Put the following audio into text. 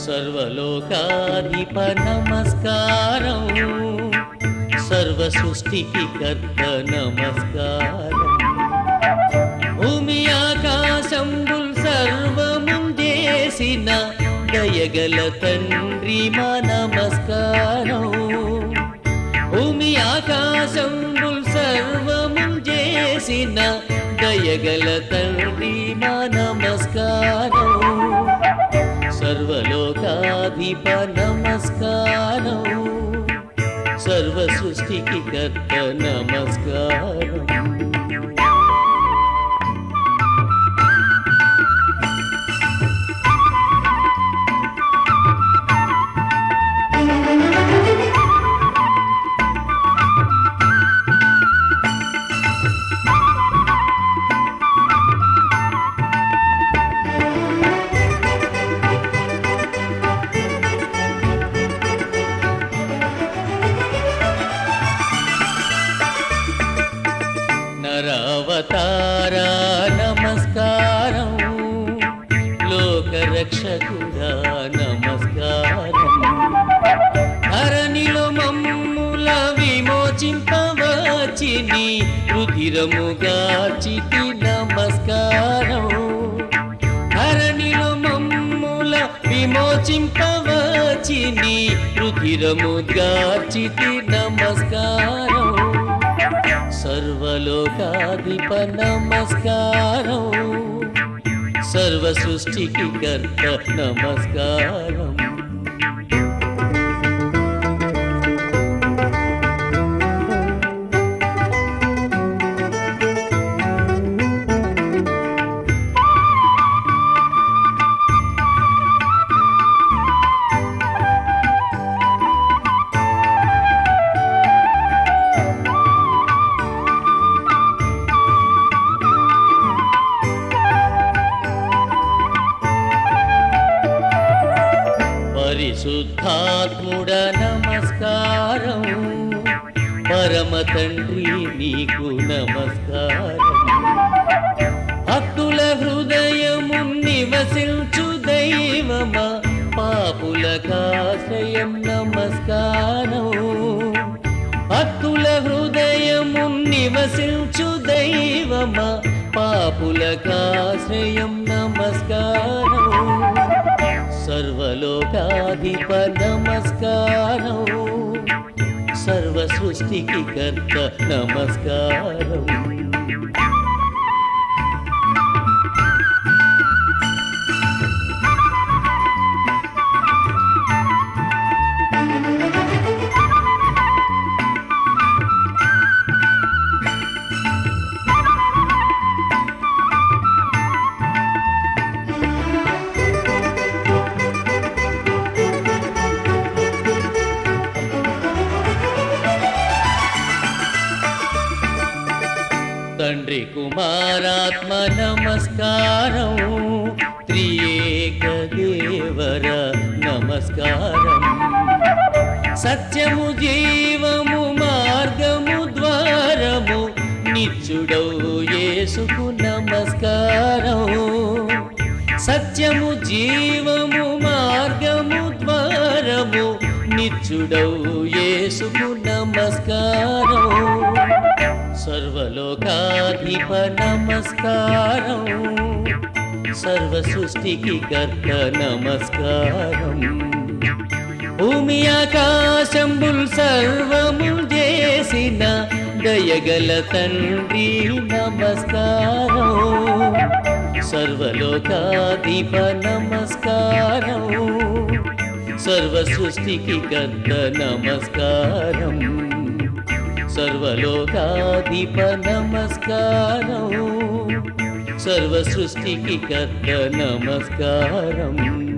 సర్వలోకాధిప నమస్కారం సర్వ సృష్టికి కర్త నమస్కారం భూమి ఆకాశంబుల్ సర్వముం చేసిన దయగల తండ్రి మా నమస్కారం భూమి ఆకాశంబుల్ సర్వముం చేసిన దయగల తండ్రి మా నమస్కారం సర్వలోకాధిప నమస్కారం సర్వ సృష్టికి కర్త నమస్కారం నరవతార నమస్కారం లోకరక్షకుడా నమస్కారం ధరణిలో మమ్ముల విమోచింపవచి నీ రుధిరముగా చిటి నమస్కారం ధరణిలో మమ్ముల విమోచింపవచి నీ రుధిరముగా చిటి నమస్కారం సర్వలోకాధిప నమస్కారం సర్వ సృష్టికి కర్త నమస్కారం పరిశుద్ధాత్ముడ నమస్కారం పరమ తండ్రి నీకు నమస్కారం భక్తుల హృదయము నివసించు దైవమా పాపుల కాశ్రయం నమస్కారం భక్తుల హృదయము నివసించు దైవమా పాపుల కాశ్రయం నమస్కారం సర్వలోకాధిప నమస్కారం సర్వ సృష్టికి కర్త నమస్కారం తండ్రి కుమారాత్మ నమస్కారం త్రియేక దేవర నమస్కారం సత్యము జీవము మార్గము ద్వారము నిత్యుడవు యేసుకు నమస్కారం సత్యము జీవము మార్గము ద్వారము నిత్యుడవు యేసుకు నమస్కారం సర్వలోకాధిప నమస్కారం సర్వ సృష్టికి కర్త నమస్కారం భూమి ఆకాశంబుల్ సర్వముల్ చేసిన దయగల తండ్రి నమస్కారం సర్వలోకాధిప నమస్కారం సర్వ సృష్టికి కర్త నమస్కారం సర్వలోకాధిప నమస్కారం సర్వ సృష్టికి కర్త నమస్కారం